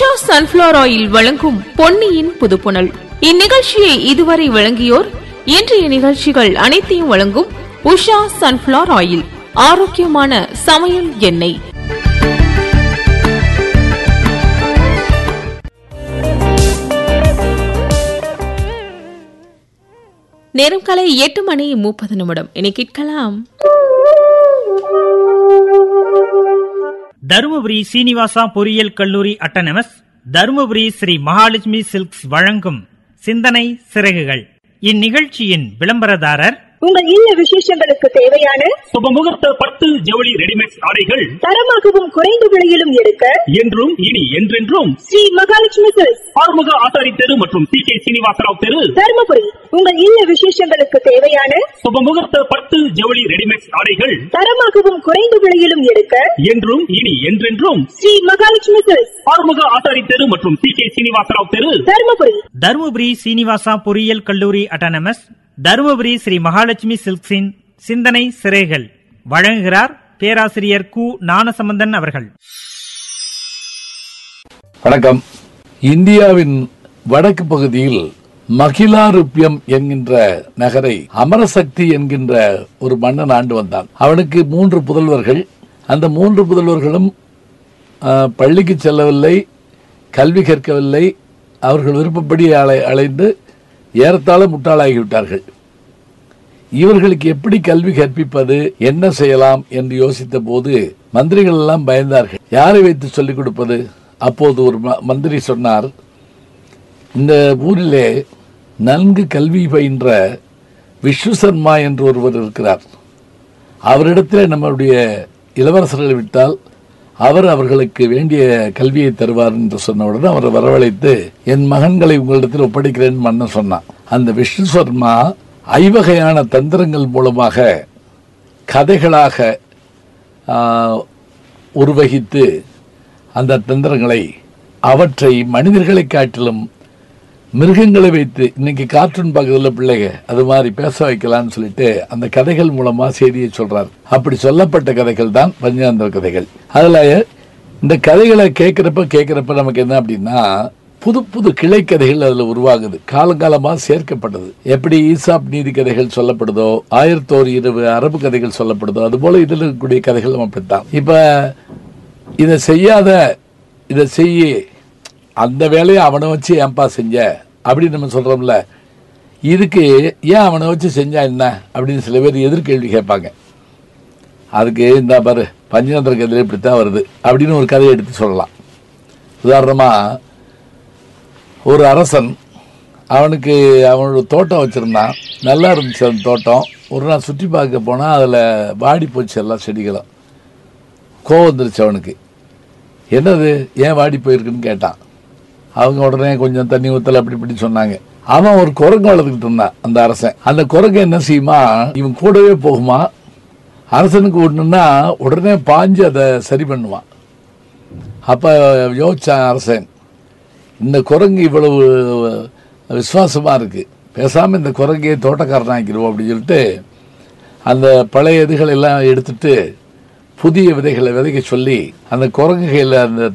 Usha sunflower oil வழங்கும் பொன்னியின் புதுப்புணல் இந்நிகழ்ச்சியை இதுவரை வழங்கியோர் இன்றைய நிகழ்ச்சிகள் அனைத்தையும் வழங்கும் உஷா சன்ஃபிளவர் ஆயில் ஆரோக்கியமான சமையல் எண்ணெய் நேரம் காலை எட்டு மணி முப்பது நிமிடம் இனி கேட்கலாம் தருமபுரி சீனிவாசா பொறியியல் கல்லூரி அட்டனமஸ் தருமபுரி ஸ்ரீ மகாலட்சுமி சில்க்ஸ் வழங்கும் சிந்தனை சிறகுகள் இந்நிகழ்ச்சியின் விளம்பரதாரர் உங்கள் இல்ல விசேஷங்களுக்கு தேவையான சுபமுகூர்த்த பட்டு ஜவுளி ரெடிமேட் ஆடைகள் தரமாகவும் குறைந்த விலையிலும் எடுக்க என்றும் இனி என்றென்றும் ஸ்ரீ மகாலட்சுமி சில்க்ஸ் ஆறுமுக ஆசாரி தெரு மற்றும் சி கே சீனிவாசராவ் தெரு தருமபுரி உங்கள் இல்ல விசேஷங்களுக்கு தேவையான சுபமுகூர்த்த பட்டு ஜவுளி ரெடிமேட் ஆடைகள் தரமாகவும் குறைந்த விலையிலும் எடுக்க என்றும் இனி என்றென்றும் ஸ்ரீ மகாலட்சுமி சில்க்ஸ் ஆறுமுக ஆசாரி தெரு மற்றும் சி கே சீனிவாசராவ் தெரு தருமபுரி தருமபுரி சீனிவாசா பொறியியல் கல்லூரி அட்டனமஸ் தருமபுரி ஸ்ரீ மகாலட்சுமி சில்க்ஸின் சிந்தனை சிறைகள் வழங்குகிறார் பேராசிரியர் கு ஞானசம்பந்தன் அவர்கள் வணக்கம் இந்தியாவின் வடக்கு பகுதியில் மகிழாருப்பியம் என்கின்ற நகரை அமரசக்தி என்கின்ற ஒரு மன்னன் ஆண்டு வந்தான் அவனுக்கு மூன்று புதல்வர்கள் அந்த மூன்று புதல்வர்களும் ஆஹ், பள்ளிக்கு செல்லவில்லை கல்வி கற்கவில்லை அவர்கள் விருப்பப்படி அலை அலைந்து ஏறத்தாழ முட்டாளாகிவிட்டார்கள் இவர்களுக்கு எப்படி கல்வி கற்பிப்பது என்ன செய்யலாம் என்று யோசித்த போது மந்திரிகள் எல்லாம் பயந்தார்கள் யாரை வைத்து சொல்லிக் கொடுப்பது அப்போது ஒரு ம- மந்திரி சொன்னார் இந்த ஊரிலே நன்கு கல்வி பயின்ற விஷ்ணு சர்மா என்று ஒருவர் இருக்கிறார் அவரிடத்தில் நம்மளுடைய இளவரசர்களை விட்டால் அவர் அவர்களுக்கு வேண்டிய கல்வியை தருவார் என்று சொன்ன உடனே அவரை வரவழைத்து என் மகன்களை உங்களிடத்தில் ஒப்படைக்கிறேன் மன்னன் சொன்னான் அந்த விஷ்ணு சர்மா ஐவகையான தந்திரங்கள் மூலமாக கதைகளாக ஆ, உருவகித்து அந்த தந்திரங்களை அவற்றை மனிதர்களை காட்டிலும் மிருகங்களை வைத்து இன்னைக்கு கார்ட்டூன் பார்க்கறதுல பிள்ளைங்க அது மாதிரி பேச வைக்கலாம்னு சொல்லிட்டு அந்த கதைகள் மூலமா செய்தியை சொல்றார் அப்படி சொல்லப்பட்ட கதைகள் தான் பஞ்சாந்தர கதைகள் அதுல இந்த கதைகளை கேட்கிறப்ப கேட்கிறப்ப நமக்கு என்ன அப்படின்னா புது புது கிளை கதைகள் அதுல உருவாகுது காலங்காலமா சேர்க்கப்பட்டது எப்படி ஈசாப் நீதி கதைகள் சொல்லப்படுதோ ஆயிரத்தோரு இரவு அரபு கதைகள் சொல்லப்படுதோ அது போல இதுல இருக்கக்கூடிய கதைகள் அப்படித்தான் இப்ப இதை செய்யாத இதை செய்ய அந்த வேலையை அவனை வச்சு ஏன்பா செஞ்ச அப்படின்னு நம்ம சொல்றோம்ல இதுக்கு ஏன் அவனை வச்சு செஞ்சா என்ன அப்படின்னு சில பேர் எதிர்கேள்வி கேட்பாங்க அதுக்கு இந்த பாரு பஞ்சதந்திர கதையில் இப்படித்தான் வருது அப்படின்னு ஒரு கதையை எடுத்து சொல்லலாம் உதாரணமா ஒரு அரசன் அவனுக்கு அவனோட தோட்டம் வச்சிருந்தான் நல்லா இருந்துச்சு அந்த தோட்டம் ஒரு நாள் சுற்றி பார்க்க போனால் அதில் வாடி போச்சு எல்லாம் செடிகளும் கோவம் வந்துருச்சு அவனுக்கு என்னது ஏன் வாடி போயிருக்குன்னு கேட்டான் அவங்க உடனே கொஞ்சம் தண்ணி ஊத்தல அப்படி இப்படி சொன்னாங்க அவன் ஒரு குரங்கு வளர்த்துக்கிட்டு இருந்தான் அந்த அரசன் அந்த குரங்கு என்ன செய்யுமா இவன் கூடவே போகுமா அரசனுக்கு ஒண்ணுன்னா உடனே பாஞ்சு அதை சரி பண்ணுவான் அப்ப யோசிச்சான் அரசன் இந்த குரங்கு இவ்வளவு விசுவாசமா இருக்கு பேசாம இந்த குரங்கையை தோட்டக்காரன் ஆக்கிடுவோம் அப்படின்னு சொல்லிட்டு அந்த பழைய இதுகள் எல்லாம் எடுத்துட்டு புதிய விதைகளை விதைக்க சொல்லி அந்த குரங்குகையில் அந்த